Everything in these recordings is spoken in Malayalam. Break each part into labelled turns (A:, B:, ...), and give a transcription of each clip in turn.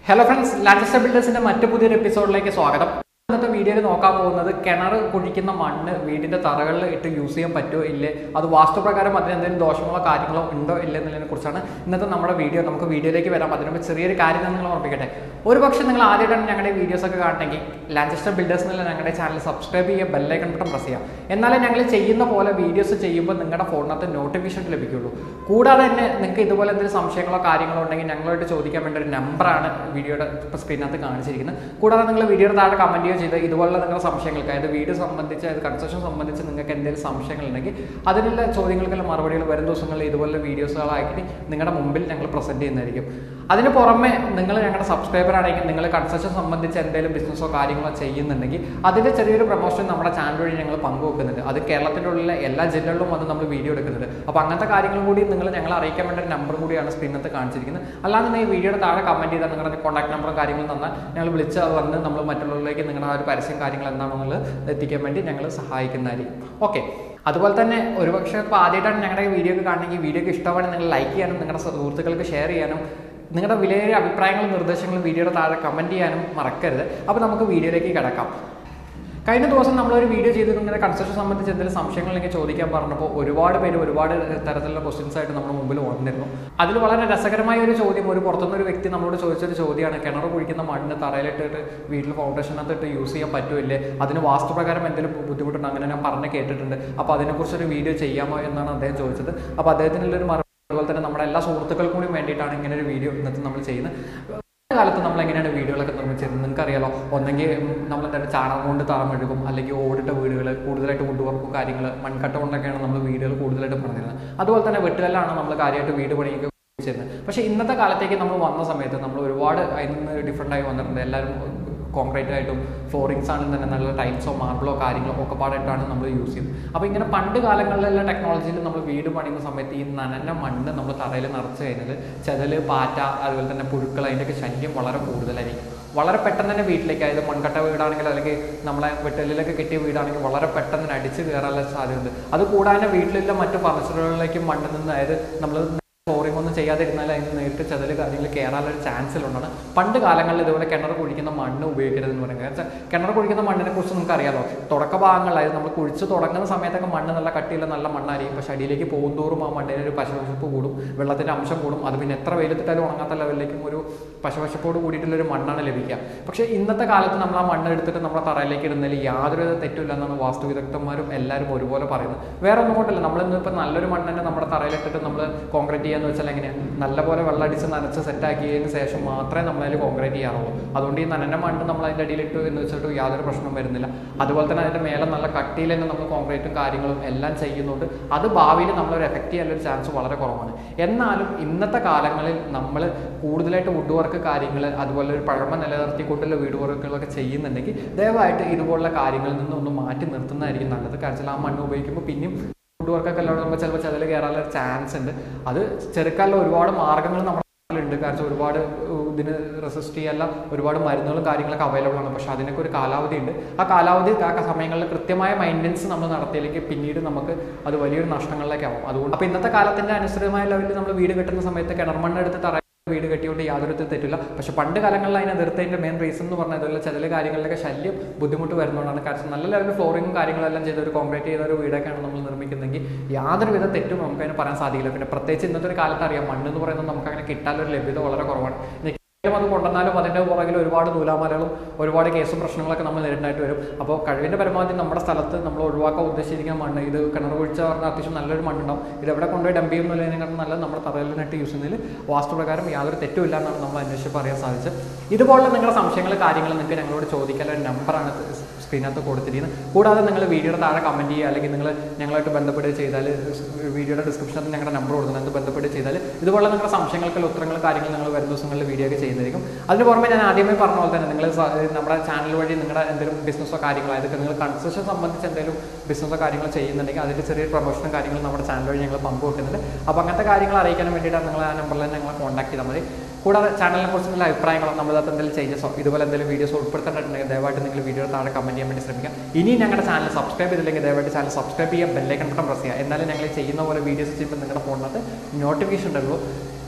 A: ഹലോ ഫ്രണ്ട്സ് ലാൻഡസ്റ്റർ ബിൽഡേഴ്സിന്റെ മറ്റു പുതിയൊരു എപ്പിസോഡിലേക്ക് സ്വാഗതം ഇന്നത്തെ വീഡിയോയിൽ നോക്കാൻ പോകുന്നത് കിണർ കുഴിക്കുന്ന മണ്ണ് വീടിന്റെ തറകളിൽ ഇട്ട് യൂസ് ചെയ്യാൻ പറ്റുമോ ഇല്ലേ അത് വാസ്തുപ്രകാരം അതിന് എന്തെങ്കിലും ദോഷങ്ങളോ കാര്യങ്ങളോ ഉണ്ടോ ഇല്ലേ എന്നുള്ളതിനെ കുറിച്ചാണ് ഇന്നത്തെ നമ്മുടെ വീഡിയോ നമുക്ക് വീഡിയോയിലേക്ക് വരാം അതിന് മുമ്പ് ചെറിയൊരു കാര്യം ഞാൻ നിങ്ങൾ ഓർപ്പിക്കട്ടെ ഒരു പക്ഷേ നിങ്ങൾ ആദ്യമായിട്ടാണ് ഞങ്ങളുടെ വീഡിയോസ് ഒക്കെ കാണണമെങ്കിൽ ലാൻഡസ്റ്റർ ബിൽഡേഴ്സ് എന്നുള്ള ഞങ്ങളുടെ ചാനൽ സബ്സ്ക്രൈബ് ചെയ്യുക ബെല്ലൈക്കൺ ബട്ടൺ പ്രസ് ചെയ്യാം എന്നാലേ ഞങ്ങൾ ചെയ്യുന്ന പോലെ വീഡിയോസ് ചെയ്യുമ്പോൾ നിങ്ങളുടെ ഫോണിനകത്ത് നോട്ടിഫിക്കേഷൻ ലഭിക്കുള്ളൂ കൂടാതെ തന്നെ നിങ്ങൾക്ക് ഇതുപോലെ എന്തെങ്കിലും സംശയങ്ങളോ കാര്യങ്ങളോ ഉണ്ടെങ്കിൽ ഞങ്ങളോട് ചോദിക്കാൻ വേണ്ട ഒരു നമ്പറാണ് വീഡിയോയുടെ ഇപ്പോൾ സ്ക്രീനകത്ത് കാണിച്ചിരിക്കുന്നത് കൂടാതെ നിങ്ങൾ വീഡിയോയുടെ താഴെ കമൻറ്റ് ചെയ്യുകയോ ചെയ്ത് ഇതുപോലുള്ള നിങ്ങളുടെ സംശയങ്ങൾക്ക് അതായത് വീട് സംബന്ധിച്ച് അതായത് കൺസ്ട്രക്ഷൻ സംബന്ധിച്ച് നിങ്ങൾക്ക് എന്തെങ്കിലും സംശയങ്ങൾ ഉണ്ടെങ്കിൽ അതിനുള്ള ചോദ്യങ്ങൾക്കുള്ള മറുപടികൾ വരും ദിവസങ്ങളിൽ ഇതുപോലുള്ള വീഡിയോസുകളാക്കി നിങ്ങളുടെ മുമ്പിൽ ഞങ്ങൾ പ്രസൻറ്റ് ചെയ്യുന്നതായിരിക്കും അതിന് പുറമെ നിങ്ങൾ ഞങ്ങളുടെ സബ്സ്ക്രൈബർ ആണെങ്കിൽ നിങ്ങൾ കൺസ്ട്രക്ഷൻ സംബന്ധിച്ച് എന്തെങ്കിലും ബിസിനസ്സോ കാര്യങ്ങളോ ചെയ്യുന്നുണ്ടെങ്കിൽ അതിൻ്റെ ചെറിയൊരു പ്രൊമോഷൻ നമ്മുടെ ചാനൽ വഴി ഞങ്ങൾ പങ്കുവെക്കുന്നുണ്ട് അത് കേരളത്തിൻ്റെ ഉള്ളിലെ എല്ലാ ജില്ലകളിലും അത് നമ്മൾ വീഡിയോ എടുക്കുന്നുണ്ട് അപ്പോൾ അങ്ങനത്തെ കാര്യങ്ങളും കൂടി നിങ്ങൾ ഞങ്ങളെ അറിയിക്കാൻ വേണ്ട ഒരു നമ്പർ കൂടിയാണ് സ്ക്രീനകത്ത് കാണിച്ചിരിക്കുന്നത് അല്ലാതെ നിങ്ങൾ ഈ വീഡിയോയുടെ താഴെ കമൻറ്റ് ചെയ്താൽ നിങ്ങളുടെ കോൺടാക്ട് നമ്പറും കാര്യങ്ങളും തന്നാൽ ഞങ്ങൾ വിളിച്ച് അത് വന്ന് നമ്മൾ മറ്റുള്ളവരിലേക്ക് നിങ്ങളുടെ ആ ഒരു പരസ്യം കാര്യങ്ങൾ എന്താണെന്നുള്ളത് എത്തിക്കാൻ വേണ്ടി ഞങ്ങൾ സഹായിക്കുന്നതായിരിക്കും ഓക്കെ അതുപോലെ തന്നെ ഒരുപക്ഷെ ഇപ്പോൾ ആദ്യമായിട്ടാണ് ഞങ്ങളുടെ വീഡിയോ ഒക്കെ കാണണമെങ്കിൽ വീഡിയോക്ക് ഇഷ്ടമാണ് നിങ്ങൾ ലൈക്ക് ചെയ്യാനും നിങ്ങളുടെ സുഹൃത്തുക്കൾക്ക് ഷെയർ ചെയ്യാനും നിങ്ങളുടെ വിലയേറിയ അഭിപ്രായങ്ങളും നിർദ്ദേശങ്ങളും വീഡിയോയുടെ താഴെ കമൻറ്റ് ചെയ്യാനും മറക്കരുത് അപ്പോൾ നമുക്ക് വീഡിയോയിലേക്ക് കിടക്കാം കഴിഞ്ഞ ദിവസം നമ്മളൊരു വീഡിയോ ചെയ്തിട്ട് ഇങ്ങനെ കൺസ്ട്രക്ഷൻ സംബന്ധിച്ച് എന്തെങ്കിലും സംശയങ്ങൾ ഉണ്ടെങ്കിൽ ചോദിക്കാൻ പറഞ്ഞപ്പോൾ ഒരുപാട് പേര് ഒരുപാട് തരത്തിലുള്ള ക്വസ്റ്റ്യൻസ് ആയിട്ട് നമ്മുടെ മുമ്പിൽ വന്നിരുന്നു അതിൽ വളരെ രസകരമായ ഒരു ചോദ്യം ഒരു പുറത്തുനിന്ന് ഒരു വ്യക്തി നമ്മളോട് ചോദിച്ചൊരു ചോദ്യമാണ് കിണർ കുഴിക്കുന്ന മണ്ണ് തറയിലിട്ടിട്ട് വീട്ടിൽ ഫൗണ്ടേഷനകത്തിട്ട് യൂസ് ചെയ്യാൻ പറ്റുമില്ലേ അതിന് വാസ്തുപ്രകാരം എന്തെങ്കിലും ബുദ്ധിമുട്ടുണ്ട് അങ്ങനെ ഞാൻ പറഞ്ഞ് കേട്ടിട്ടുണ്ട് അപ്പോൾ അതിനെക്കുറിച്ചൊരു വീഡിയോ ചെയ്യാമോ എന്നാണ് അദ്ദേഹം ചോദിച്ചത് അപ്പോൾ അദ്ദേഹത്തിനുള്ളൊരു മറുപടി അതുപോലെ തന്നെ നമ്മുടെ എല്ലാ സുഹൃത്തുക്കൾക്കും കൂടി വേണ്ടിയിട്ടാണ് ഇങ്ങനെ ഒരു വീഡിയോ ഇന്നത്തെ നമ്മൾ ചെയ്യുന്നത് കാലത്ത് നമ്മൾ എങ്ങനെയാണ് വീടുകളൊക്കെ നിർമ്മിച്ചിരുന്നത് നിങ്ങൾക്കറിയാലോ ഒന്നെങ്കിൽ നമ്മൾ എന്താണ് ചാണകം കൊണ്ട് തറ മെഴുകും അല്ലെങ്കിൽ ഓടിട്ട വീടുകൾ കൂടുതലായിട്ട് വുഡ് വർക്കും കാര്യങ്ങൾ മൺകട്ട കൊണ്ടൊക്കെയാണ് നമ്മൾ വീടുകൾ കൂടുതലായിട്ട് പറഞ്ഞിരുന്നത് അതുപോലെ തന്നെ വെട്ടുകല്ലാണ് നമ്മൾ കാര്യമായിട്ട് വീട് പണിയൊക്കെ ഉപയോഗിച്ചിരുന്നത് പക്ഷേ ഇന്നത്തെ കാലത്തേക്ക് നമ്മൾ വന്ന സമയത്ത് നമ്മൾ ഒരുപാട് അതിൽ നിന്ന് ഡിഫറെൻ്റ് ആയി വന്നിട്ടുണ്ട് എല്ലാവരും കോൺക്രീറ്റ് ആയിട്ടും ഫ്ലോറിങ്സ് ആണെങ്കിൽ തന്നെ നല്ല ടൈൽസോ മാർബിളോ കാര്യങ്ങളോ ഒക്കെ പാടായിട്ടാണ് നമ്മൾ യൂസ് ചെയ്യുന്നത് അപ്പോൾ ഇങ്ങനെ പണ്ട് കാലങ്ങളിലുള്ള ടെക്നോളജിയിൽ നമ്മൾ വീട് പണിയുന്ന സമയത്ത് ഈ നനഞ്ഞ മണ്ണ് നമ്മൾ തറയിൽ നിറച്ച് കഴിഞ്ഞാൽ ചെതല് പാറ്റ അതുപോലെ തന്നെ പുഴുക്കൾ അതിൻ്റെയൊക്കെ ശല്യം വളരെ കൂടുതലായിരിക്കും വളരെ പെട്ടെന്ന് തന്നെ വീട്ടിലേക്ക് അതായത് മൺകട്ട വീടാണെങ്കിൽ അല്ലെങ്കിൽ നമ്മളെ വെട്ടലിലൊക്കെ കെട്ടിയ വീടാണെങ്കിൽ വളരെ പെട്ടെന്ന് തന്നെ അടിച്ച് കയറാനുള്ള സാധ്യതയുണ്ട് അത് കൂടാതെ വീട്ടിലുള്ള മറ്റു ഫർണിച്ചറുകളിലേക്കും മണ്ണിൽ നിന്ന് അതായത് നമ്മൾ ഫ്ലോറിംഗ് ഒന്നും ചെയ്യാതിരുന്നാൽ അതിന് നേരിട്ട് ചെതൽ കാര്യങ്ങൾ കയറാനുള്ള ഒരു ചാൻസിലുണ്ടാണ് പണ്ട് കാലങ്ങളിൽ ഇതുപോലെ കിണർ കുഴിക്കുന്ന മണ്ണ് ഉപയോഗിക്കരുതെന്ന് പറയുന്നത് കാരണം കിണർ കുഴിക്കുന്ന മണ്ണിനെ കുറിച്ച് നമുക്ക് അറിയാലോ തുടക്ക ഭാഗങ്ങളായത് നമ്മൾ കുഴിച്ച് തുടങ്ങുന്ന സമയത്തൊക്കെ മണ്ണ് നല്ല കട്ടിയുള്ള നല്ല മണ്ണായിരിക്കും പക്ഷേ അടിയിലേക്ക് പോകുന്തോറും ആ മണ്ണിന് ഒരു പശവശപ്പ് കൂടും വെള്ളത്തിൻ്റെ അംശം കൂടും അത് പിന്നെ എത്ര വെയിലത്തിട്ടാലും ഉണങ്ങാത്ത ലെവലിലേക്കും ഒരു പശവശപ്പോട് കൂടിയിട്ടുള്ള ഒരു മണ്ണാണ് ലഭിക്കുക പക്ഷേ ഇന്നത്തെ കാലത്ത് നമ്മൾ ആ മണ്ണ് എടുത്തിട്ട് നമ്മുടെ തറയിലേക്ക് ഇടുന്നതിൽ യാതൊരു തെറ്റില്ല എന്നാണ് വാസ്തു വിദഗ്ധന്മാരും എല്ലാവരും ഒരുപോലെ പറയുന്നത് വേറെ ഒന്നും കൊണ്ടല്ല നമ്മളിന്ന് ഇപ്പോൾ നല്ലൊരു മണ്ണ് തന്നെ നമ്മുടെ തറയിലിട്ടിട്ട് നമ്മൾ കോൺക്രീറ്റ് ചെയ്യാന്ന് വെച്ചാൽ എങ്ങനെയാണ് നല്ലപോലെ വെള്ളം അടിച്ച് നനച്ച് സെറ്റാക്കിയതിന് ശേഷം മാത്രമേ നമ്മൾ അതിൽ കോൺക്രീറ്റ് ചെയ്യാറുള്ളൂ അതുകൊണ്ട് ഈ നനഞ്ഞ മണ്ണ് നമ്മൾ അതിൻ്റെ അടിയിലിട്ടു എന്ന് വെച്ചിട്ട് യാതൊരു പ്രശ്നവും വരുന്നില്ല അതുപോലെ തന്നെ അതിൻ്റെ മേലെ നല്ല കട്ടിയിൽ തന്നെ നമ്മൾ കോൺക്രീറ്റും കാര്യങ്ങളും എല്ലാം ചെയ്യുന്നുണ്ട് അത് ഭാവിയിൽ നമ്മളൊരു എഫക്റ്റ് ചെയ്യാനുള്ള ഒരു ചാൻസ് വളരെ കുറവാണ് എന്നാലും ഇന്നത്തെ കാലങ്ങളിൽ നമ്മൾ കൂടുതലായിട്ട് വുഡ് വർക്ക് കാര്യങ്ങൾ അതുപോലെ ഒരു പഴമ നിലനിർത്തിക്കൊണ്ടുള്ള വീട് വർക്കുകളൊക്കെ ചെയ്യുന്നുണ്ടെങ്കിൽ ദയവായിട്ട് ഇതുപോലുള്ള കാര്യങ്ങളിൽ നിന്ന് ഒന്ന് മാറ്റി നിർത്തുന്നതായിരിക്കും നല്ലത് കാരണം വെച്ചാൽ ആ മണ്ണ് ഉപയോഗിക്കുമ്പോൾ പിന്നെയും ഫുഡ് വർക്കൊക്കെ എല്ലാം നമ്മൾ ചിലപ്പോൾ ചിലർ കയറാനുള്ള ചാൻസ് ഉണ്ട് അത് ചെറുക്കാനുള്ള ഒരുപാട് മാർഗ്ഗങ്ങൾ നമ്മുടെ നാട്ടിലുണ്ട് കാരണം വെച്ചാൽ ഒരുപാട് ഇതിന് റെസിസ്റ്റ് ചെയ്യാനുള്ള ഒരുപാട് മരുന്നുകളും കാര്യങ്ങളൊക്കെ അവൈലബിൾ ആണ് പക്ഷെ അതിനൊക്കെ ഒരു കാലാവധി ഉണ്ട് ആ കാലാവധി ആ സമയങ്ങളിൽ കൃത്യമായ മൈൻറ്റൻസ് നമ്മൾ നടത്തിയില്ലെങ്കിൽ പിന്നീട് നമുക്ക് അത് വലിയൊരു നഷ്ടങ്ങളിലേക്കാവും അതുകൊണ്ട് അപ്പോൾ ഇന്നത്തെ കാലത്തിൻ്റെ അനുസൃതമായ ലെവലിൽ നമ്മൾ വീട് കെട്ടുന്ന സമയത്ത് കിണർമണ്ണ് എടുത്ത് തറ വീട് കെട്ടിയോണ്ട് യാതൊരു തെറ്റില്ല പക്ഷെ പണ്ട് കാലങ്ങളിൽ അതിനെ എതിർത്തതിന്റെ മെയിൻ റീസൺ എന്ന് പറഞ്ഞാൽ ഇതുപോലെ ചില കാര്യങ്ങളിലൊക്കെ ശല്യം ബുദ്ധിമുട്ട് വരുന്നതുകൊണ്ടാണ് കാരണം നല്ല ലെവലിൽ ഫ്ലോറിങ്ങും കാര്യങ്ങളെല്ലാം ചെയ്ത് ഒരു കോൺക്രീറ്റ് ചെയ്ത ഒരു വീടൊക്കെയാണ് നമ്മൾ നിർമ്മിക്കുന്നതെങ്കിൽ യാതൊരു വിധ തെറ്റും നമുക്ക് അതിന് പറയാൻ സാധിക്കില്ല പിന്നെ പ്രത്യേകിച്ച് ഇന്നത്തെ ഒരു കാലത്ത് അറിയാം മണ്ണ് എന്ന് പറയുന്നത് നമുക്ക് അങ്ങനെ കിട്ടാനൊരു ലഭ്യത വളരെ കുറവാണ് അത് കൊണ്ടുവന്നാലും അതിൻ്റെ പുറകിൽ ഒരുപാട് നൂലാമലകളും ഒരുപാട് കേസും പ്രശ്നങ്ങളൊക്കെ നമ്മൾ നേരിടാനായിട്ട് വരും അപ്പോൾ കഴിവിൻ്റെ പരമാവധി നമ്മുടെ സ്ഥലത്ത് നമ്മൾ ഒഴിവാക്കാൻ ഉദ്ദേശിച്ചിരിക്കുന്ന മണ്ണ് ഇത് കിണർ കുഴിച്ച പറഞ്ഞാൽ അത്യാവശ്യം നല്ലൊരു മണ്ണുണ്ടാവും ഇത് എവിടെ കൊണ്ടുപോയി ഡംപ് ചെയ്യുന്നതിനെക്കാളും നല്ലത് നമ്മുടെ തറയിലിനായിട്ട് യൂസ് ചെയ്യുന്നതിൽ വാസ്തുപ്രകാരം യാതൊരു തെറ്റുമില്ല എന്നാണ് നമ്മൾ അന്വേഷിച്ച് പറയാൻ സാധിച്ചത് ഇതുപോലുള്ള നിങ്ങളുടെ സംശയങ്ങൾ കാര്യങ്ങൾ നിങ്ങൾക്ക് ഞങ്ങളോട് ചോദിക്കാൻ ഒരു നമ്പറാണ് സ്ക്രീനകത്ത് കൊടുത്തിരിക്കുന്നത് കൂടാതെ നിങ്ങൾ വീഡിയോയുടെ താഴെ കമൻറ്റ് ചെയ്യുക അല്ലെങ്കിൽ നിങ്ങൾ ഞങ്ങളായിട്ട് ബന്ധപ്പെടുക ചെയ്താൽ വീഡിയോയുടെ ഡിസ്ക്രിപ്ഷനിൽ ഞങ്ങളുടെ നമ്പർ കൊടുക്കുന്നത് ബന്ധപ്പെടുക ചെയ്താൽ ഇതുപോലുള്ള നിങ്ങളുടെ സംശയങ്ങൾക്കുള്ള ഉത്തരങ്ങൾ കാര്യങ്ങൾ ഞങ്ങൾ വരും ദിവസങ്ങളിൽ വീഡിയോ ഒക്കെ ചെയ്യുന്നതായിരിക്കും അതിന് പുറമെ ഞാൻ ആദ്യമേ പറഞ്ഞ പോലെ തന്നെ നിങ്ങൾ നമ്മുടെ ചാനൽ വഴി നിങ്ങളുടെ എന്തെങ്കിലും ബിസിനസ്സോ കാര്യങ്ങളോ അതൊക്കെ നിങ്ങൾ കൺസ്ട്രക്ഷൻ സംബന്ധിച്ച് എന്തെങ്കിലും ബിസിനസ്സോ കാര്യങ്ങളോ ചെയ്യുന്നുണ്ടെങ്കിൽ അതിൻ്റെ ചെറിയ പ്രൊമോഷനും കാര്യങ്ങളും നമ്മുടെ ചാനൽ വഴി ഞങ്ങൾ പങ്കുവെക്കുന്നുണ്ട് അപ്പോൾ അങ്ങനത്തെ കാര്യങ്ങൾ അറിയിക്കാൻ വേണ്ടിയിട്ടാണ് നിങ്ങൾ ആ നമ്പറിൽ തന്നെ ഞങ്ങളെ കോൺടാക്ട് ചെയ്താൽ മതി കൂടാതെ ചാനലിനെ കുറിച്ച് നല്ല അഭിപ്രായങ്ങളോ നമ്മളത് എന്തെങ്കിലും ചേഞ്ചസോ ഇതുപോലെ എന്തെങ്കിലും വീഡിയോസ് ഉൾപ്പെടുത്തേണ്ടതുണ്ടെങ്കിൽ ദയവായിട്ട് നിങ്ങൾ വീഡിയോ താഴെ കമൻറ്റ് ചെയ്യാൻ വേണ്ടി ശ്രമിക്കുക ഇനി ഞങ്ങളുടെ ചാനൽ സബ്സ്ക്രൈബ് ചെയ്തില്ലെങ്കിൽ ദയവായിട്ട് ചാനൽ സബ്സ്ക്രൈബ് ചെയ്യുക ബെല്ലൈക്കൺ ബട്ടൺ പ്രസ് ചെയ്യുക എന്നാലും ഞങ്ങൾ ചെയ്യുന്ന പോലെ വീഡിയോസ് ചെയ്യുമ്പോൾ നിങ്ങളുടെ ഫോണിനകത്ത് നോട്ടിഫിക്കേഷൻ ഉള്ളൂ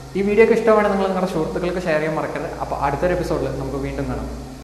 A: ഈ വീഡിയോ ഒക്കെ ഇഷ്ടമാണെങ്കിൽ നിങ്ങൾ നിങ്ങളുടെ സുഹൃത്തുക്കൾക്ക് ഷെയർ ചെയ്യാൻ മറക്കരുത് അപ്പോൾ അടുത്തൊരു എപ്പിസോഡിൽ നമുക്ക് വീണ്ടും കാണാം